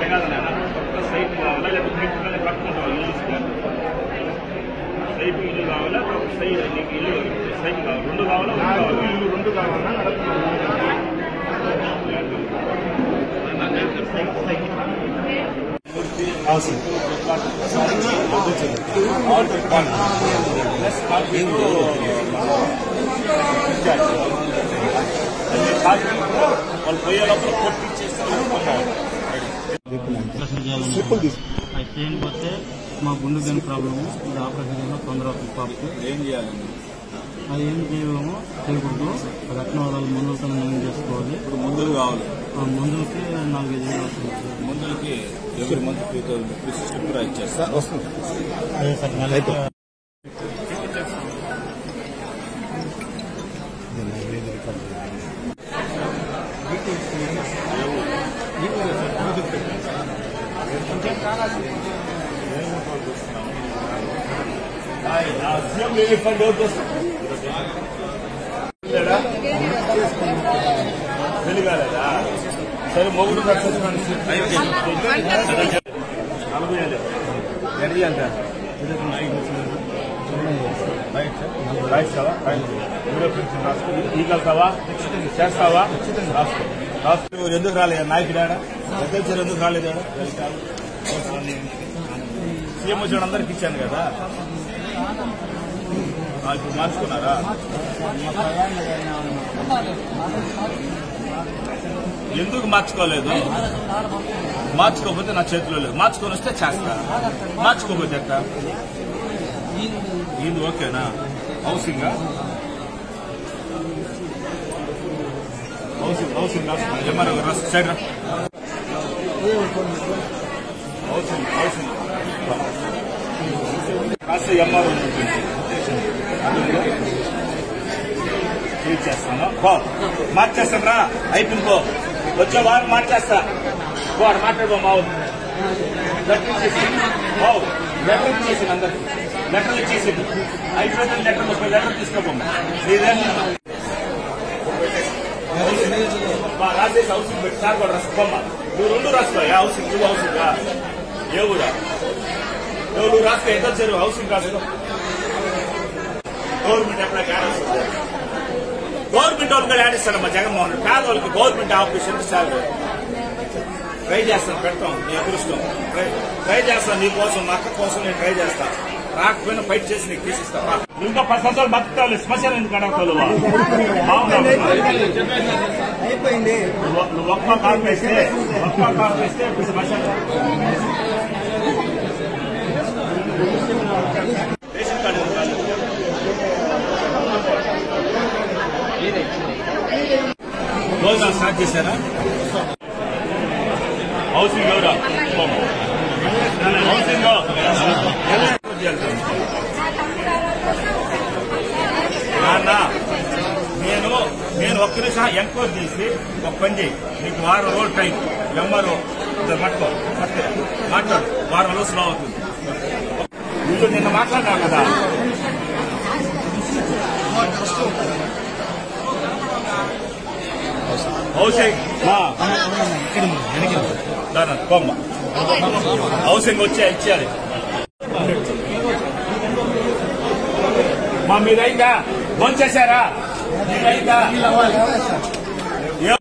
కాదు నాన్న కొత్త సైట్ కావాలా లేకపోతే మీ పిల్లల్ని కట్టుకుంటావా ఇల్లు ఇసుక? సైట్ ఇల్లు కావాలా లేకపోతే సైట్ నీకు ఇల్లు సైట్ కావాలి రెండు కావాలా ఒకటి కావాలా ఇల్లు రెండు కావాలన్నా అవసరం వాళ్ళు పోయే లోపల కొట్టించేస్తే స్లిప్పులు తీసు అది చేయకపోతే మా గుండె గని ప్రాబ్లము ఇది ఆపరేషన్ చేయడం తొందర అవుతుంది పాపకు ఏం చేయాలి అది ఏం చేయలేము చేయకూడదు అది అట్లా వాళ్ళు మందులతో నయం చేసుకోవాలి ఇప్పుడు మందులు కావాలి ఆ మందులకి నాలుగైదు వేలు అవుతుంది మందులకి ఎవరి month three thousand rupees slip write చేస్తా వస్తుంది అదే సార్ నెలకి సీఎం రిలీఫ్ ఫండ్ ఎవరికి వస్తుంది లేదా? పెళ్లి కాలేదా సరే మొగుడు ఖర్చు నలభై ఏళ్ళు ఎనభై ఎంత రాయిస్తావా ఊరే పెన్షన్ రాసుకో ఈగలుతావా చేస్తావా రాసుకో రాసుకో ఎందుకు రాలేదు నాయకుడాడా పెద్దలు ఎందుకు రాలేదాడా సీఎం వచ్చిన అందరికి ఇచ్చాను కదా ఆ, ఇప్పుడు మార్చుకున్నారా ఎందుకు మార్చుకోలేదు మార్చుకోకపోతే నా చేతిలో లేదు మార్చుకొని వస్తే చేస్తా మార్చుకోకపోతే ఎట్లా ఇది ఓకేనా హౌసింగ్ హౌసింగ్ హౌసింగ్ ఎంఆర్ఓ రాసు సైడ్ రా హౌసింగ్ హౌసింగ్ రాస్తే ఎంఆర్ఓ చేస్తాను పో మార్చేస్తాను రా అయిపోయింది పో వచ్చే వారం మార్చేస్తా పో ఆడ మాట్లాడుకో మా ఊరు లెటర్ ఇచ్చేసి ఓ లెటర్ ఇచ్చేసి అందరికి లెటర్ ఇచ్చేసి అయిపోయింది లెటర్ ముప్పై లెటర్ తీసుకోపోమ్మా నీదేనా బా, రాసేసి హౌసింగ్ పెట్టి సార్ కూడా రాసుకోమ్మా నువ్వు రెండు రాసుకో ఏ హౌసింగ్ నువ్వు హౌసింగ్ ఏ ఊరా నువ్వు నువ్వు రాసుకో ఎంత వచ్చారు హౌసింగ్ రాసుకో గవర్నమెంట్ ఎక్కడ క్యారెక్టర్ గవర్నమెంట్ వాళ్ళకి కూడా ఆడిస్తాడమ్మా జగన్మోహన్ రెడ్డి పేదవాళ్ళకి గవర్నమెంట్ ఆఫీసర్ సాలరీ ట్రై చేస్తాను పెడతాం నీ అదృష్టం ట్రై ట్రై చేస్తాను నీ కోసం మా అక్క కోసం నేను ట్రై చేస్తా రాకపోయినా ఫైట్ చేసి నీకు తీసిస్తా రా. నువ్వు ఇంకా పది సంవత్సరాలు బతుకుతావు శ్మశానం ఎందుకు అడగతావు అయిపోయింది నువ్వు ఒక్క కాలు వేస్తే ఒక్క కాలు వేస్తే ఇప్పుడు శ్మశానం రేషన్ కార్డు ఉండాలి. భోజనం స్టార్ట్ చేశారా హౌసింగ్ ఎవరా హౌసింగ్ నాన్న నేను నేను ఒక్క నిమిషం ఎంక్వైరీ చేసి ఒక పని చేయి నీకు వారం రోజులు టైం ఎంఆర్ఓ మట్టుకో పట్టుకో మాట్లాడు వారం రోజులు స్లో అవుతుంది వీళ్ళు నిన్న మాట్లాడినా కదా హౌసింగ్ మా దాని కొమ్మ హౌసింగ్ వచ్చే ఇచ్చేయాలి మా మీరైందా భోంచేశారా మీరైందా ఏ-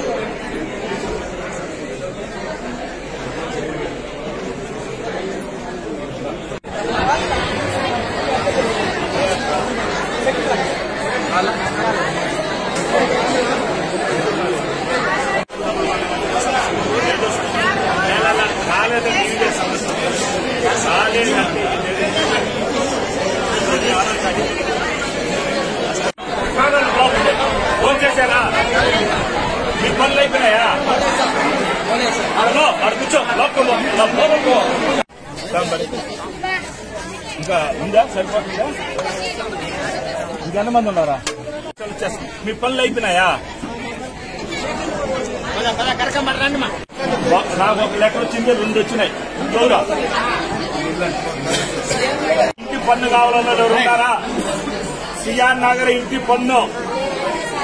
నెలల కాలేదని ఇదే సమస్య కాలేదంటే ఫోన్ చేశారా మీ పనులు అయిపోయినాయా అడలో అడు కూర్చో లోపల లోపల ఇంకా ఉందా సరిపోతుందా ఇంకా ఎంతమంది ఉన్నారా వచ్చేస్తాం. మీ పనులు అయిపోయినాయా ఒక- నాకు ఒక లెటర్ వచ్చింది రెండు వచ్చినాయి ఎవరా ఇంటి పన్ను కావాలన్న ఎవరు ఉన్నారా సిఆర్ నగర్ ఇంటి పన్ను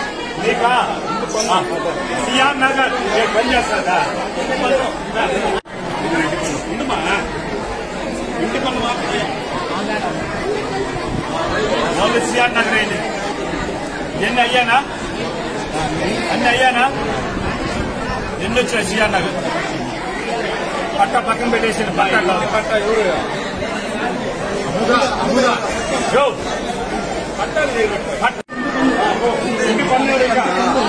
నీకా ఆ, సిఆర్ నగర్ నేను పని చేస్తాదా ఉండుమా ఇంటి పన్ను మాత్రమే ఓన్లీ సిఆర్ నగర్ అయింది ఎన్ని అయ్యానా అన్ని అయ్యానా ఎన్ని వచ్చాయి సిఆర్ నగర్ పట్ట పక్కన పెట్టేసింది పట్ట కాదు. పట్ట ఎవరు యో, పట్ట పట్ట. ఇంటి పన్ను ఇంకా.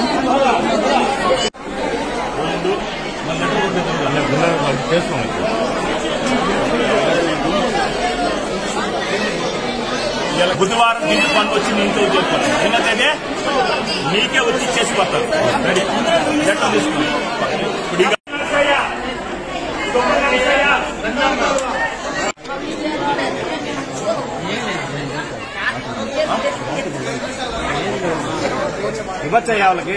రెండు, మళ్ళీ రెండు తిరుగుతాం. చేసుకోండి ఇలా బుధవారం ఇంటి పన్ను వచ్చి నీ ఇంట్లో చెప్పాను ఎందుకంటే నీకే వచ్చి చేసిపోతారు రెడీ చట్టం తీసుకుని ఇప్పుడు ఇక ఇవ్వచ్చయ్యా వాళ్ళకి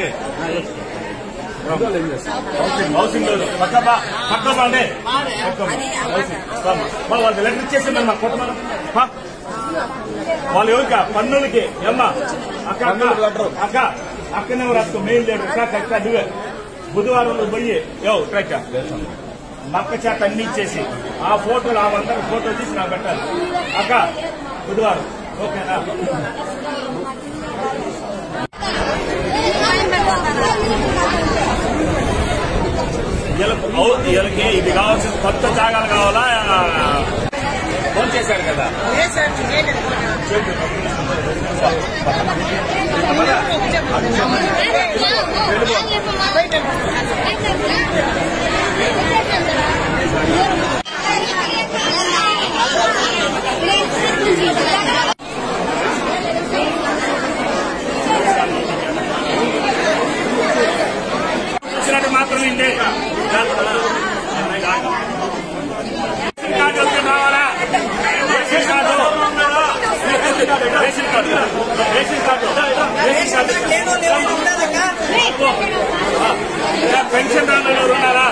హౌసింగ్ లోన్ పక్క బా పక్క బాండే వాళ్ళకి లెటర్ ఇచ్చేసింది మా కొత్త మనం పా. వాళ్ళు ఎవరికా పన్నులకి ఏమ్మా అక్క అక్క పన్నులకి లెటరు. అక్క అక్కనే రాసుకో మెయిల్ లీడర్ అక్క అక్క నువ్వే బుధవారం నువ్వు పోయి యో ట్రైక్ మక్క చేత అన్ని ఇచ్చేసి ఆ ఫోటోలు ఆ వందల ఫోటో తీసి నాకు పెట్టాలి అక్క బుధవారం ఓకేనా వీళ్ళకి ఔ- వీళ్ళకి ఇది కావాల్సిన కొత్త జాగాలు కావాలా ఫోన్ చేశారు కదా వచ్చినట్టు మాత్రం ఇండి కార్డు వస్తే రావాలా ration card ration card ration card ration card pension రాని ఎవరు ఉన్నారా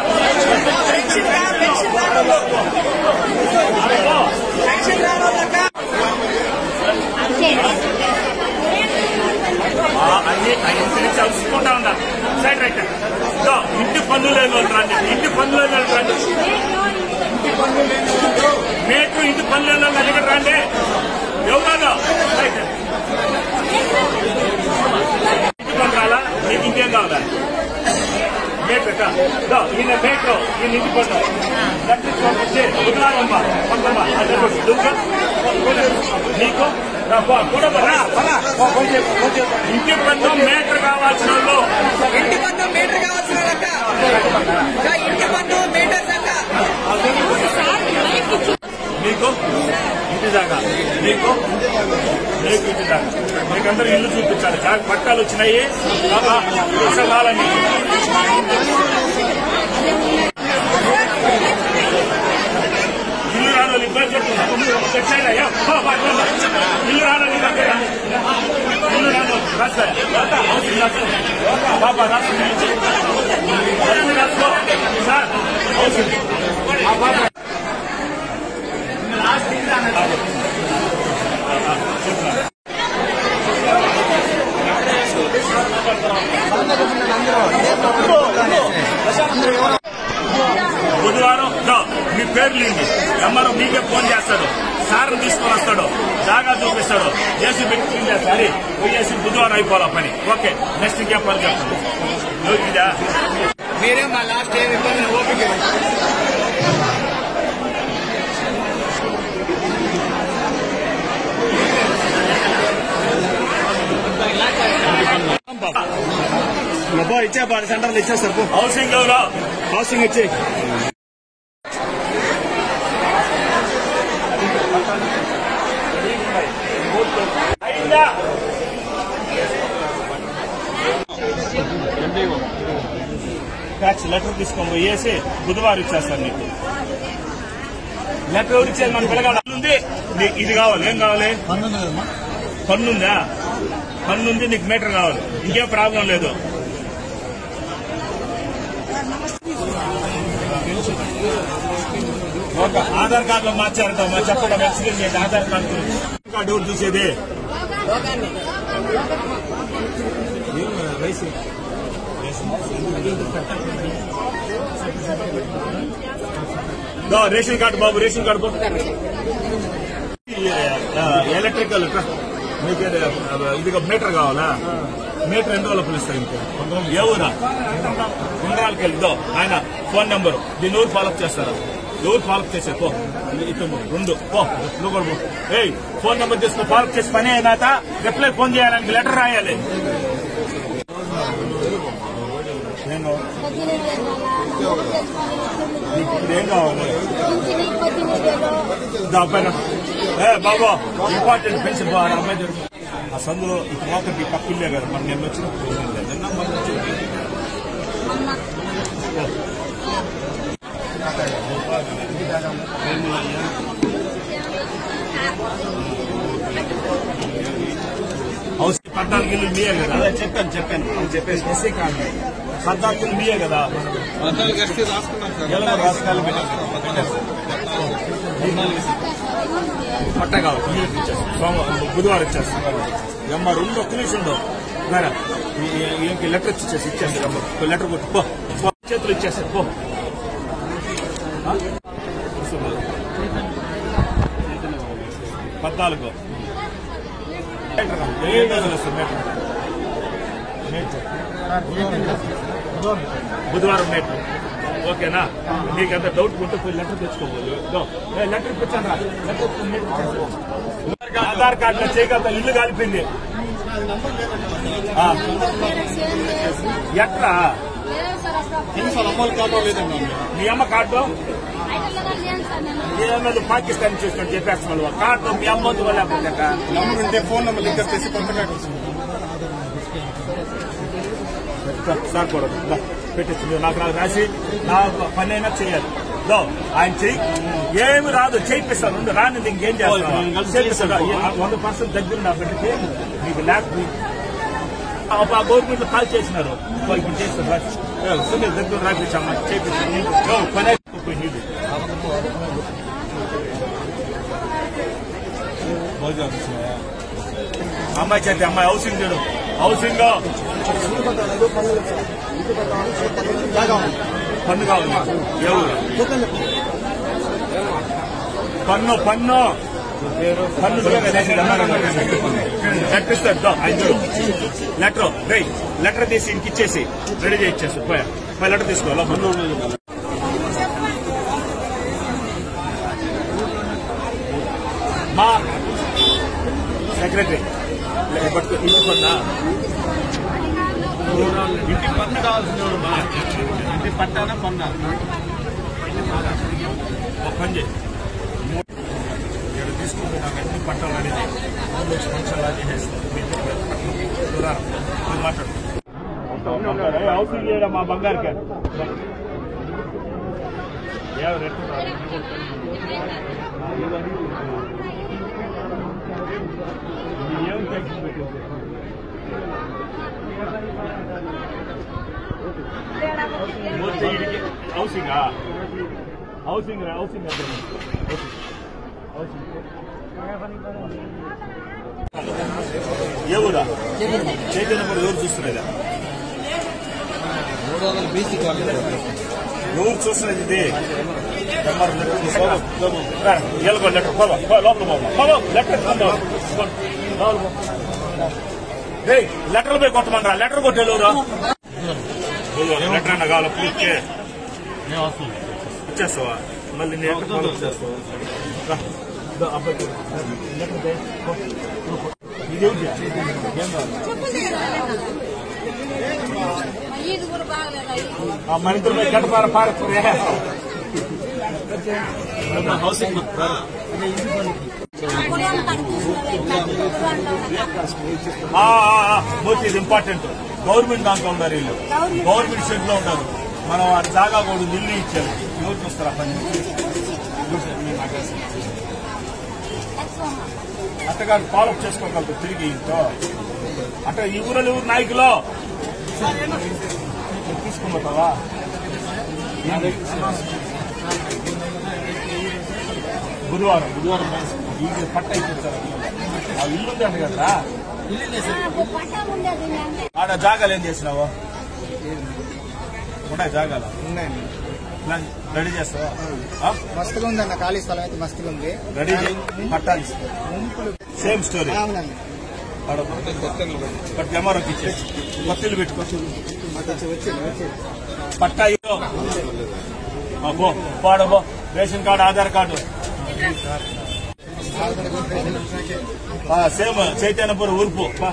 ఆ, అన్ని అన్ని చదువుకుంటా ఉన్నారు సైడ్ రైట్ ఇదో, ఇంటి పన్నులు లేని వాళ్ళు రండి ఇంటి పన్నులు లేని వాళ్ళు రండి మేటు ఇంటి పన్నులు లేని వాళ్ళ దగ్గర రండి ఎవరు రైట్ ఇంటి పన్ను రాలా మీకు ఇంకేం కావాలా మేట్ పెట్టా ఇదో, ఈయన మేటు ఈయన ఇంటి పన్ను వచ్చి ఉదరాలమ్మ పంపమ్మ అదే దుర్గా నీకు రా, పో, కూడా పో, రా, పలా, పో, ఫోన్ చేయి, ఫోన్ చేయి. ఇంటి పన్ను మీటర్ కావాల్సిన వాళ్ళు ఇంటి పన్ను మీటర్ కావాల్సిన లెక్క ఇంకా ఇంటి పన్ను మీటర్ లెక్క మీకు ఇంటి దాకా మీకు మీకు ఇంటి దాకా మీకందరూ ఇల్లు చూపించాలి జాగ పట్టాలు వచ్చినాయి బాబా అసలు కావాలని ఇల్లు రాను ఇబ్బంది చెప్తున్నా ఇల్లు రాను ఇల్లు రాను రాస్తా బాబా రాస్తా రాసుకో సార్ హౌసింగ్ ఆ బాబా బుధవారం దో, మీ పేర్లు ఇండి ఎంఆర్ఓ మీకే ఫోన్ చేస్తాడు సార్ తీసుకొని వస్తాడు జాగా చూపిస్తాడు ఏసీ పెట్టి క్లీన్ చేస్తాడు పోయేసి బుధవారం అయిపోవాలా పని ఓకే నెక్స్ట్ ఇంకే పని చెప్తాను ఇదా మీరే మా లాస్ట్ ఏం ఇబ్బంది ఓపిక అబ్బా ఇచ్చా పది సెంటర్లు ఇచ్చేస్తారు పో. హౌసింగ్ ఎవరో హౌసింగ్ ఇచ్చి అయిందా ట్యాక్స్ లెటర్ తీసుకొని పోయేసి బుధవారం ఇచ్చేస్తాను నీకు లెటర్ ఎవరు ఇచ్చేది మన పిల్లగాడు ఉంది నీకు ఇది కావాలి ఏం కావాలి పన్నుందా పన్నుంది నీకు మీటర్ కావాలి ఇంకేం ప్రాబ్లం లేదు ఒక ఆధార్ కార్డులో మార్చారు మా చెప్పడం ఎక్స్ప్లెయిన్ చేయండి ఆధార్ కార్డు కార్డు ఎవరు చూసేది దో, రేషన్ కార్డు బాబు రేషన్ కార్డు బాబు ఎలక్ట్రికల్ మీకు ఇది, ఇది మీటర్ కావాలా మీటర్ ఎన్ని రోజులు పిలుస్తారు ఇంకా ఏ ఊరా ఉంగరాలకి వెళ్దో ఆయన ఫోన్ నెంబర్ దీన్ని ఊరు ఫాలోఅప్ చేస్తారా ఎవరు ఫాలోఅప్ చేశారు పో ఇతను రెండు పో నువ్వు కూడా పో ఏయ్ ఫోన్ నెంబర్ తీసుకో ఫాలోఅప్ చేసి పని అయినాక రిప్లై ఫోన్ చేయాలని లెటర్ రాయాలి నేను నీకు ఇప్పుడు ఏం కావాలి దా పైన ఏ బాబా ఇంపార్టెంట్ పెన్షన్ బాగా అమ్మాయి దగ్గర. ఆ సందులో ఇటు మాత్రం ఈ పక్క ఇల్లే కదా మన నేను వచ్చిన నిన్న మొన్న వచ్చి హౌస్ పద్నాలుగు ఇల్లు మీయే కదా అదే చెప్పాను చెప్పాను నేను చెప్పేసి ఎస్సీ కాదు పద్నాలుగు ఇల్లు మీయే కదా ఎలా రాసుకాలు పట్ట కావాలి ఇల్లు ఇచ్చేస్తాం సోమవారం బుధవారం ఇచ్చేస్తాం ఎమ్మ రెండు ఒక్క నిమిషం ఉండవు మేడం ఇంక లెటర్ ఇచ్చేసి ఇచ్చేస్తారు అమ్మ లెటర్ కొట్టు పో పో. చేతులు ఇచ్చేస్తారు పో ఆ? పద్నాలుగు మీటర్ రా. ఏ రోజులు వస్తుంది మీటర్ మీటర్ బుధవారం నైట్ ఓకేనా మీకు అంత డౌట్ ఉంటే పోయి లెటర్ తెచ్చుకోవాలి దో, ఏ, లెటర్ ఇప్పించాను రా లెటర్ ఇప్పించి మీరు ఇచ్చేసుకో. ఆధార్ కార్డు చేయగలత ఇల్లు కాలిపోయింది ఆ, ఎట్లా ఎన్నిసార్లు అమ్మలు కాటో లేదండి మీ అమ్మ కార్డు ఏమన్నా పాకిస్తాన్ చేసుకొని చెప్పేస్తున్నాడు కార్డు మీ అమ్మ వల్ల లేకపోతే ఎట్టా? నెంబర్ ఉంటే ఫోన్ నెంబర్ లింక్ చేసి కొంతగా సార్ కూడా దా, పెట్టచ్చు మీరు నాకు నాకు రాసి నా పని అయినా చేయాలి దో ఆయన చెయ్యి ఏమి రాదు చేయిస్తాను ఉండు రానిది ఇంకేం చేస్తాను చేయిస్తాడు వంద పర్సెంట్ దగ్గర నా బిడ్డకి మీకు ల్యాక్ ఆ గవర్నమెంట్ కాల్ చేసినారు ఓ, ఇప్పుడు చేస్తారు రాసి ఏ, సునీల్ దగ్గర రాపించమ్మా చేయించాను పని అయిపోయింది ఇది. అమ్మాయి చేతి అమ్మాయి హౌసింగ్ చేయడం హౌసింగ్ పన్ను కావాలి ఎవరు పన్ను పన్ను పన్ను లెటర్ ఇస్తారు దో, ఐదు లెటర్ రై లెటర్ తీసి ఇంటికి ఇచ్చేసి రెడీ చేసి ఇచ్చేసి పోయా పోయి లెటర్ తీసుకోవాలా పన్ను మా సెక్రటరీ పట్టుకో ఇంటి పన్నా ఇంటి పన్ను కావాల్సిన మా ఇంటి పట్టానా పన్నా ఒక పని చేయి ఇక్కడ తీసుకుంటే నాకు అన్ని పట్టాలు అనేది మూడు లక్షల నిమిషాలు అది చేసేస్తాను మీ ఇంటికి వెళ్ళి పట్టణం. నువ్వు రా. నువ్వు మాట్లాడు ఏ, హౌసింగ్ చేయడం మా బంగారుకి ఎవరు ఎట్లా ఏం ట్యాక్స్ పెట్టేది మూర్తి ఇడికి హౌసింగా హౌసింగ్ హౌసింగ్ అంటే హౌసింగ్ ఏ ఊరా చైతన్య కూడా ఎవరు చూస్తున్నదా మూడు వందల బీసీ కాలేజ్ ఎవరు చూస్తున్నది ఇది ఎల్గో లెటర్ పోవా లోపల పోవా పోవా లెటర్ లెటర్ పోయి కొట్టమనరా లెటర్ కొట్టేళ్ళు లెటర్ అన్న కావాలి పూర్తి ఇచ్చేస్తావా మళ్ళీ నేను ఎక్కడ ఫాలో చేస్తావా రా. దా, అబ్బాయికి లెటర్ దే. పో. ఇదేంటి ఏం కావాలి ఇది కూడా బాగలేదా ఆ మన ఇద్దరు పోయి గంట పార పారే హౌసింగ్ ఆ, ఆ, ఆ, మూర్తి ఇది ఇంపార్టెంట్ గవర్నమెంట్ దాంట్లో ఉన్నారు వీళ్ళు గవర్నమెంట్ షెడ్ లో ఉన్నారు మనం ఆ జాగా కూడా ఇల్లు ఇచ్చారు ఎవరు చూస్తారా పని అట్టగాడు ఫాలోఅప్ చేసుకోగలరు తిరిగి ఇంట్లో అంటే ఈ ఊరలో ఎవరు నాయకులు తీసుకుపోతావా గురువారం గురువారం ఈ పట్ట ఇచ్చేస్తారు ఆ ఇల్లు ఉంది అంట కదా పట్టం ఉండేది అంటే ఆడ జాగాలు ఏం చేసినావు ఉన్నాయి జాగాలు ఉన్నాయండి ప్లాన్ రెడీ చేస్తావా ఆ? మస్తుగా ఉందన్న ఖాళీ స్థలం అయితే మస్తుగా ఉంది రెడీ చేయి పట్టాలి సేమ్ స్టోరీ అవునండి బట్ కెమెరాకి ఇచ్చేసి కొత్తిల్లు పెట్టుకో వచ్చి వచ్చింది వచ్చింది పట్టా ఇవ్వు. ఆ, పో పాడు పో రేషన్ కార్డు ఆధార్ కార్డు ఆ, సేమ్ చైతన్యపురం ఊర్పు పా.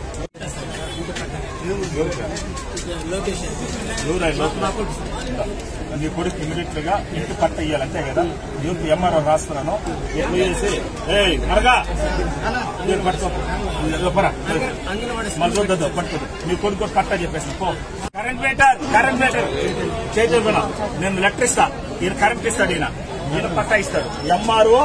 ఎవరా ఈ లోపల? నీ కొడుకు ఇమీడియట్ గా ఇంటి పట్ట ఇయ్యాలి అంతే కదా యూపీ ఎంఆర్ఓ రాస్తున్నాను ఎక్కువ చేసి ఏయ్ మరగా మీరు పట్టుకో ఇదిగో పరా. మళ్ళీ చూద్దాం పట్టుకో నీ కొడుకు పట్ట చెప్పేసి పో current meter current meter Chaitanya నేను లెటర్ ఇస్తా ఈయన కరెంట్ ఇస్తాడు ఈయన ఈయన పట్ట ఇస్తాడు ఎంఆర్ఓ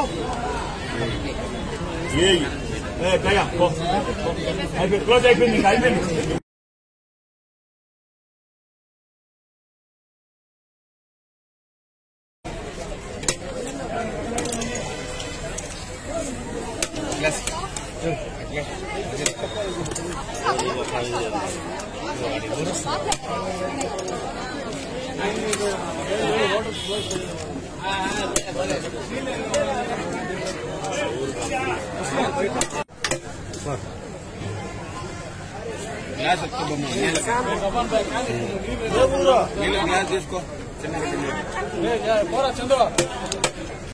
ఏ ఏ దయా పో అయిపోయింది క్లోజ్ అయిపోయింది ఇంకా అయిపోయింది గ్లాస్ తీసుకో